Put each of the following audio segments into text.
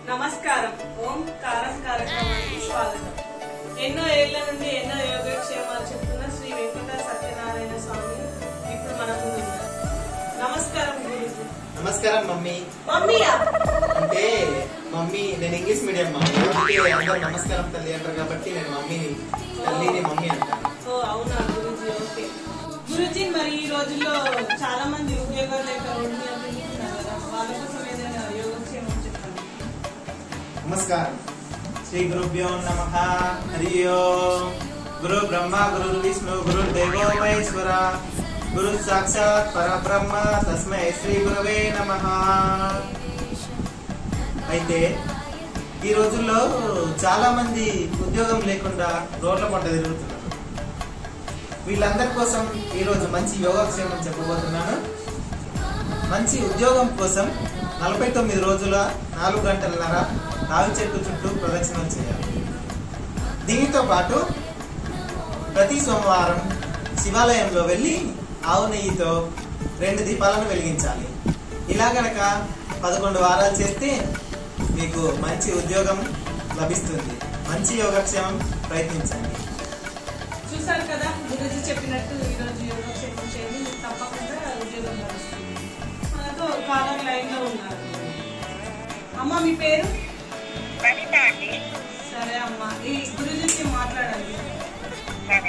నమస్కారం ఓం కారం కార్యక్రమానికి స్వాగతం ఎన్నో ఏళ్ల నుండి ఎన్నో యోగక్షేమాలు చెప్తున్న శ్రీ వెంకట సత్యనారాయణ స్వామి ఇప్పుడు మన ముందు ఉన్నారు. నమస్కారం గురుజీ నమస్కారం మమ్మీ మమ్మీయా అంటే మమ్మీ నేను ఇంగ్లీష్ మీడియం మమ్మీ అందుకే అందరూ నమస్కారం తల్లి అంటారు కాబట్టి నేను మమ్మీని తల్లిని మమ్మీ అంటాను ఓ అవునా గురుజీ ఓకే గురుజీ మరి ఈ రోజుల్లో చాలా మంది ఉద్యోగాలు లేక రోడ్డు మీద తిరుగుతున్నారు కదా వాళ్ళ కోసం ఏదైనా యోగక్షేమం చెప్పండి నమస్కారం శ్రీ గురుభ్యో నమ హరి ఓం గురు బ్రహ్మ గురు విష్ణు గురు దేవో మహేశ్వర గురు సాక్షాత్ పరబ్రహ్మ తస్మై శ్రీ గురవే నమ అయితే ఈ రోజుల్లో చాలా మంది ఉద్యోగం లేకుండా రోడ్ల పంట తిరుగుతున్నారు వీళ్ళందరి కోసం ఈ రోజు మంచి యోగక్షేమం చెప్పబోతున్నాను మంచి ఉద్యోగం కోసం నలభై తొమ్మిది రోజుల నాలుగు గంటలన్నర రావి చెట్టు చుట్టూ ప్రదక్షిణలు చేయాలి దీనితో పాటు ప్రతి సోమవారం శివాలయంలో వెళ్ళి ఆవు నెయ్యితో రెండు దీపాలను వెలిగించాలి ఇలా గనక పదకొండు వారాలు చేస్తే మీకు మంచి ఉద్యోగం లభిస్తుంది మంచి యోగక్షేమం ప్రయత్నించండి చూసారు కదా గురుజీ చెప్పినట్టు ఈ రోజు యోగక్షేమం చేయండి మీకు తప్పకుండా ఉద్యోగం లభిస్తుంది మనతో కాలర్ లైన్ లో ఉన్నారు అమ్మ మీ పేరు వనిత అండి సరే అమ్మ ఈ గురుజీకి మాట్లాడండి సరే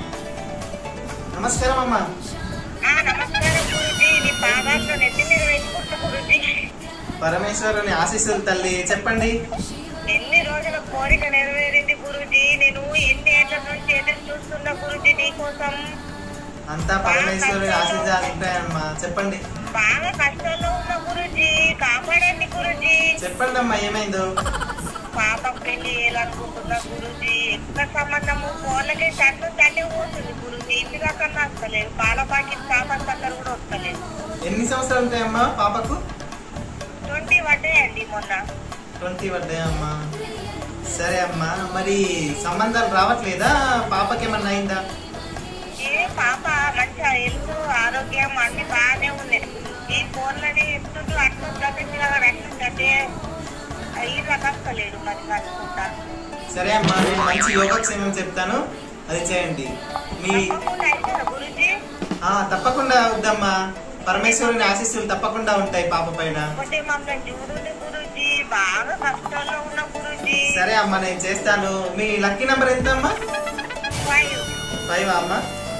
నమస్కారం అమ్మా ఆ, నమస్కారం గురుజీ నీ పాదాల్లో నెత్తి మీద వేసుకుంటా గురుజీ పరమేశ్వరుని ఆశీస్సులు తల్లి చెప్పండి ఎన్ని రోజుల కోరిక నెరవేరింది గురుజీ నేను ఎన్ని ఏళ్ల నుంచి ఎదురు చూస్తున్నా గురుజీ నీకోసం అంతా పరమేశ్వరుని ఆశీస్సులు ఉంటాయమ్మా చెప్పండి బాగా కష్టంలో ఉన్న గురుజీ కాపాడండి గురుజీ చెప్పండి అమ్మా ఏమైందో పాప పెళ్లి చేయాలనుకుంటున్నా గురుజీ ఎక్కడ సంబంధము ఫోన్లకే చట్టు చట్టి పోతుంది గురుజీ ఇంటి దాకా వస్తలేదు పాల పాకెట్ సామాన్ దగ్గర కూడా వస్తలేదు ఎన్ని సంవత్సరాలు ఉంటాయమ్మా పాపకు ట్వంటీ పడ్డాయండి మొన్న ట్వంటీ పడ్డాయమ్మా సరే అమ్మా మరి సంబంధాలు రావట్లేదా పాపకేమన్నా అయిందా ఏ పాప మంచిగా హెల్త్ ఆరోగ్యం అన్ని బాగానే ఉన్నాయి ఈ ఫోన్లని ఎత్తుంటూ అట్లుంటే అట్లుంటే అయ్యి రకస్తలేదు మరి అనుకుంటా సరే అమ్మా నేను మంచి యోగక్షేమం చెప్తాను అది చేయండి మీ తప్పకుండా అవుతుందా గురుజీ ఆ తప్పకుండా వద్దమ్మా పరమేశ్వరుని ఆశీస్సులు తప్పకుండా ఉంటాయి పాప పైన ఒకటి మమ్మల్ని చూడండి గురుజీ బాగా కష్టంలో ఉన్న గురుజీ సరే అమ్మా నేను చేస్తాను మీ లక్కీ నెంబర్ ఎంత అమ్మా ఫైవ్ ఫైవ్ అమ్మా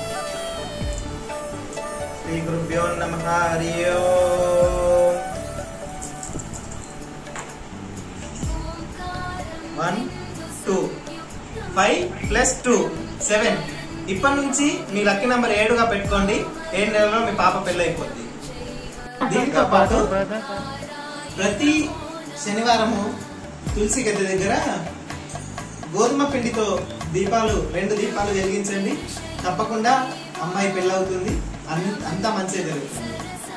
శ్రీ గురుభ్యో నమ హరి ఓం. One two five plus two seven ఇప్పటి నుంచి మీ లక్కీ నంబర్ ఏడుగా పెట్టుకోండి ఏడు నెలలో మీ పాప పెళ్ళి అయిపోద్ది దీంతో పాటు ప్రతి శనివారము తులసి గద్దె దగ్గర గోధుమ పిండితో దీపాలు రెండు దీపాలు వెలిగించండి తప్పకుండా అమ్మాయి పెళ్ళవుతుంది అన్- అంతా మంచిగా జరుగుతుంది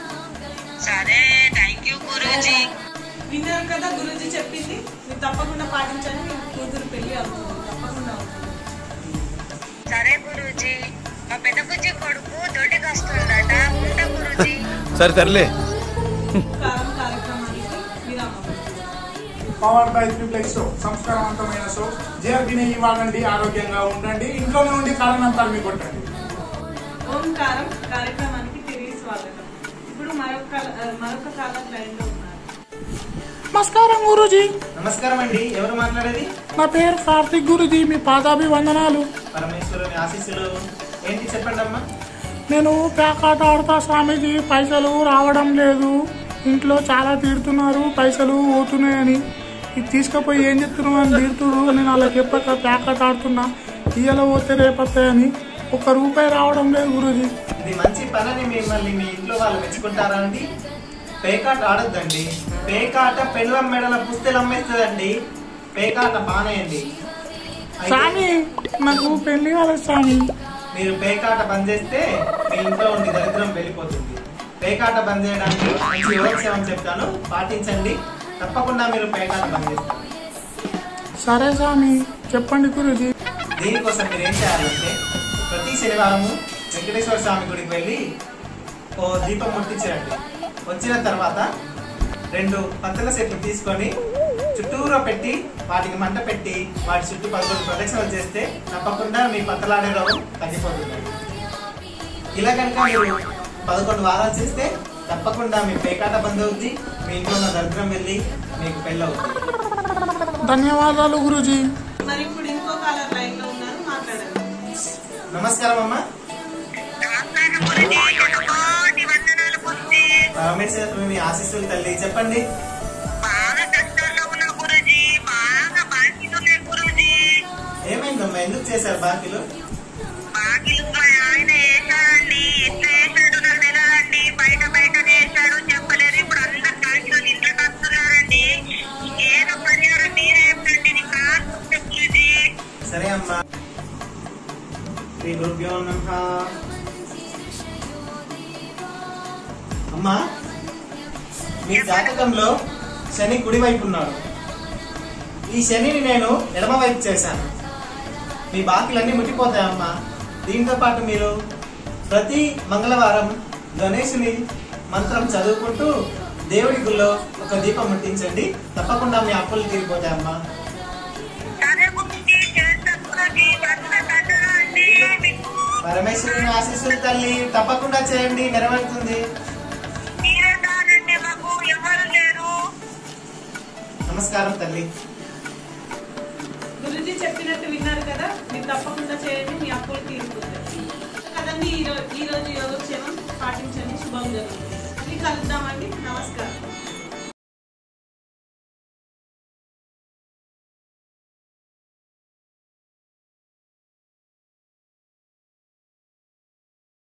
సరే థ్యాంక్ యూ గురుజీ విన్నారు కదా గురుజీ చెప్పింది మీరు తప్పకుండా పాటించండి మీ కూతురు పెళ్లి అవుతుంది తప్పకుండా అవుతుంది సరే గురుజీ మా పెద్ద బుజ్జి కొడుకు దొడ్డికి వస్తుందట ఉంటా గురుజీ సరే తరలే కారం కార్యక్రమానికి విరామం పవర్ బై త్రిప్లెక్స్ షో సంస్కారవంతమైన షో జేఆర్బీని వాడండి ఆరోగ్యంగా ఉండండి ఇంట్లోనే ఉండి కారణంతాలు మీకు కొట్టండి ఓంకారం కార్యక్రమానికి తిరిగి స్వాగతం ఇప్పుడు మరొక మరొక కాలం లైన్ లో ఉన్నారు నమస్కారం గురుజీ నమస్కారం అండి ఎవరు మాట్లాడేది నా పేరు కార్తిక్ గురుజీ మీ పాదాభివందనాలు పరమేశ్వరుని ఆశీస్సులు ఏంటి చెప్పండి అమ్మా నేను పేకాట ఆడతా స్వామీజీ పైసలు రావడం లేదు ఇంట్లో చాలా తిడుతున్నారు పైసలు పోతున్నాయని ఇది తీసుకుపోయి ఏం చెప్తున్నావు అని తిడుతుడు నేను అలా చెప్పక పేకాట ఆడుతున్నా ఇయ్యలో పోతే రేపొస్తాయని ఒక రూపాయి రావడం లేదు గురుజీ ఇది మంచి పనని మిమ్మల్ని మీ ఇంట్లో వాళ్ళు మెచ్చుకుంటారా అండి పేకాట ఆడొద్దండి పేకాట పెళ్ళం మెడల పుస్తెలు అమ్మేస్తుందండి పేకాట బానేయండి అయితే స్వామి నాకు పెళ్లి కాలేదు స్వామి మీరు పేకాట బంద్ చేస్తే మీ ఇంట్లో ఉండి దరిద్రం వెళ్ళిపోతుంది పేకాట బంద్ చేయడానికి మంచి యోగక్షేమం చెప్తాను పాటించండి తప్పకుండా మీరు పేకాట బంద్ చేస్తారు సరే స్వామి చెప్పండి గురుజీ దీనికోసం మీరు ఏం చేయాలంటే ప్రతి శనివారము వెంకటేశ్వర స్వామి గుడికి వెళ్ళి ఓ దీపం ముట్టించండి వచ్చిన తర్వాత రెండు పత్తల సెట్లు తీసుకొని చుట్టూరా పెట్టి వాటికి మంట పెట్టి వాటి చుట్టూ పదకొండు ప్రదక్షిణలు చేస్తే తప్పకుండా మీ పత్తలాడే రోగం తగ్గిపోతుంది ఇలా కనుక మీరు పదకొండు వారాలు చేస్తే తప్పకుండా మీ పేకాట బంద్ అవుద్ది మీ ఇంట్లో ఉన్న దరిద్రం వెళ్ళి మీకు పెళ్ళి అవుతుంది ధన్యవాదాలు గురూజీ మరి ఇప్పుడు ఇంకో కాలర్ లైన్ లో ఉన్నారు మాట్లాడండి నమస్కారం అమ్మా నమస్కారం గురుజీ శతకోటి వందనాలు గురుజీ పరమేశ్వర మీ ఆశీస్సులు తల్లి చెప్పండి బాగా కష్టాల్లో ఉన్న గురుజీ బాగా బాకీలున్నాయి గురుజీ ఏమైందమ్మా ఎందుకు చేశారు బాకీలు బాకీలు మా ఆయన వేశాడండి ఎట్లా వేశాడు నాకు తెలియదండి బయట బయట వేశాడు చెప్పలేదు ఇప్పుడు అందరు బాకీలు ఇంట్లోకి వస్తున్నారండి ఏదో పరిహారం మీరే చెప్పండి నీ కాదు గురుజీ సరే అమ్మా శ్రీ గురుభ్యో నమః అమ్మా మీ జాతకంలో శని కుడి వైపు ఉన్నాడు ఈ శనిని నేను ఎడమ వైపు చేశాను మీ బాకీలన్నీ ముట్టిపోతాయమ్మా దీంతో పాటు మీరు ప్రతి మంగళవారం గణేశుని మంత్రం చదువుకుంటూ దేవుడి గుళ్ళో ఒక దీపం ముట్టించండి తప్పకుండా మీ అప్పులు తీరిపోతాయమ్మా సరే గురుజీ చేస్తాను గురుజీ దండ దండలండి మీకు పరమేశ్వరుని ఆశీస్సులు తల్లి తప్పకుండా చేయండి నెరవేరుతుంది మీరే కాదండి మాకు ఎవరు లేరు నమస్కారం తల్లి గురుజీ చెప్పినట్టు విన్నారు కదా మీరు తప్పకుండా చేయండి మీ అప్పులు తీరుతుంది కదండి ఈ రోజు ఈ రోజు యోగక్షేమం పాటించండి శుభం జరుగుతుంది మళ్ళీ కలుద్దామండి నమస్కారం